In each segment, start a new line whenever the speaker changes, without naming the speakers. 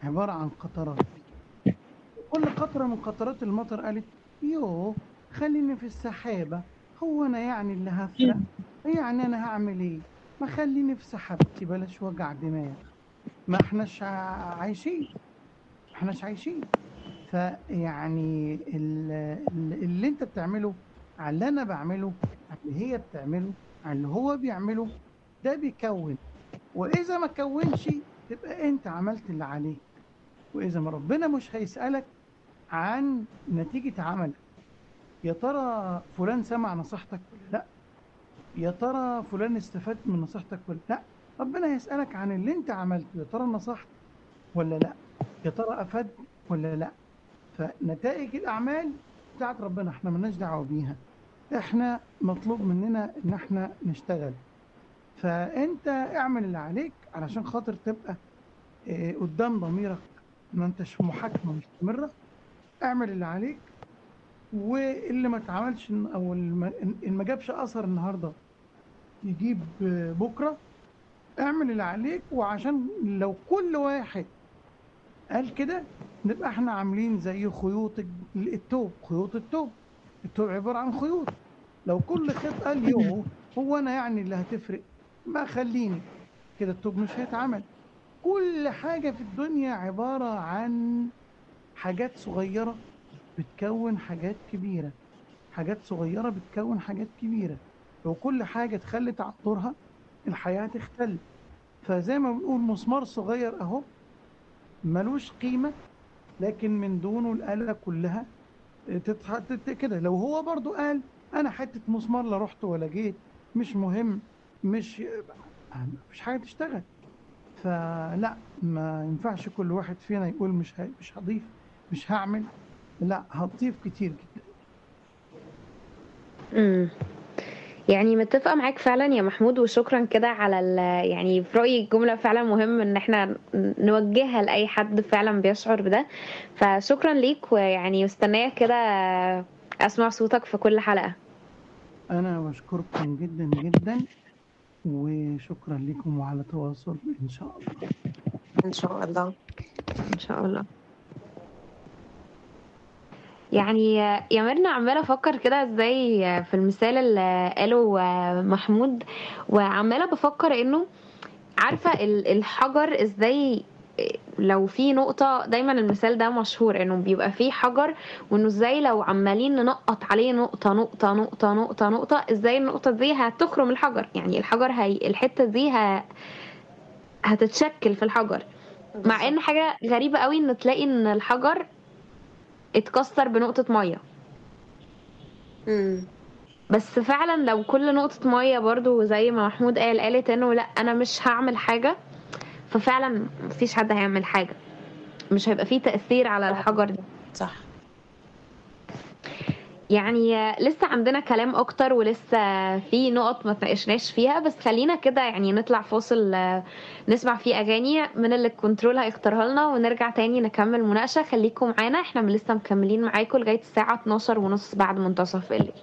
عبارة عن قطرات كل قطرة من قطرات المطر قالت يوه خليني في السحابة هو أنا يعني اللي هفرق يعني أنا هعمل إيه ما خليني في سحابتي بلاش وجع دماغ ما احناش ع- عايشين ما احناش عايشين فيعني ال- ال- اللي انت بتعمله على اللي انا بعمله على اللي هي بتعمله على اللي هو بيعمله ده بيكون واذا ما كونش تبقى انت عملت اللي عليك واذا ما ربنا مش هيسالك عن نتيجه عملك يا ترى فلان سمع نصيحتك ولا لا يا ترى فلان استفاد من نصيحتك ولا لا ربنا هيسالك عن اللي انت عملته يا ترى نصحت ولا لا يا ترى افاد ولا لا فنتائج الاعمال بتاعت ربنا احنا ملناش دعوه بيها احنا مطلوب مننا ان احنا نشتغل فانت اعمل اللي عليك علشان خاطر تبقى آه، قدام ضميرك ما انتش في محاكمه مستمره اعمل اللي عليك واللي ما اتعملش او اللي ما اللي ما جابش اثر النهارده يجيب آه، بكره اعمل اللي عليك وعشان لو كل واحد قال كده نبقى احنا عاملين زي خيوط الج- التوب خيوط التوب التوب عبارة عن خيوط لو كل خيط قال يوه هو انا يعني اللي هتفرق ما خليني كده التوب مش هيتعمل كل حاجة في الدنيا عبارة عن حاجات صغيرة بتكون حاجات كبيرة حاجات صغيرة بتكون حاجات كبيرة لو كل حاجة اتخلت عن دورها الحياة تختل فزي ما بنقول مسمار صغير اهو ملوش قيمة لكن من دونه الآلة كلها تتح... تت... كده لو هو برضو قال أنا حتة مسمار لا رحت ولا جيت مش مهم مش مش حاجة تشتغل فلا ما ينفعش كل واحد فينا يقول مش ه... مش هضيف مش هعمل لا هتضيف كتير جدا
امم يعني متفقة معاك فعلا يا محمود وشكرا كده على ال يعني في رأيي الجملة فعلا مهم ان احنا نوجهها لأي حد فعلا بيشعر بده فشكرا ليك ويعني مستنية كده اسمع صوتك في كل حلقة
أنا بشكركم جدا جدا وشكرا لكم وعلى تواصل إن شاء الله
ان شاء الله
ان شاء الله يعني يا ميرنا عمالة أفكر كده ازاي في المثال اللي قاله محمود وعمالة بفكر إنه عارفة ال- الحجر ازاي لو في نقطة دايما المثال ده مشهور انه بيبقى فيه حجر وانه ازاي لو عمالين ننقط عليه نقطة نقطة نقطة نقطة نقطة ازاي النقطة دي هتخرم الحجر يعني الحجر هي الحتة دي ه... هتتشكل في الحجر مع ان حاجة غريبة قوي ان تلاقي ان الحجر اتكسر بنقطة مية
امم
بس فعلا لو كل نقطة مية برضو زي ما محمود قال قالت انه لا انا مش هعمل حاجة ففعلا مفيش حد هيعمل حاجة مش هيبقى فيه تأثير على الحجر ده
صح
يعني لسه عندنا كلام اكتر ولسه في نقط ما تناقشناش فيها بس خلينا كده يعني نطلع فاصل آه، نسمع فيه اغاني من اللي الكنترول هيختارها لنا ونرجع تاني نكمل مناقشة خليكم معانا احنا لسه مكملين معاكم لغاية الساعة 12 ونص بعد منتصف الليل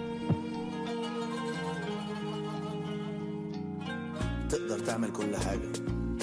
تقدر تعمل كل حاجة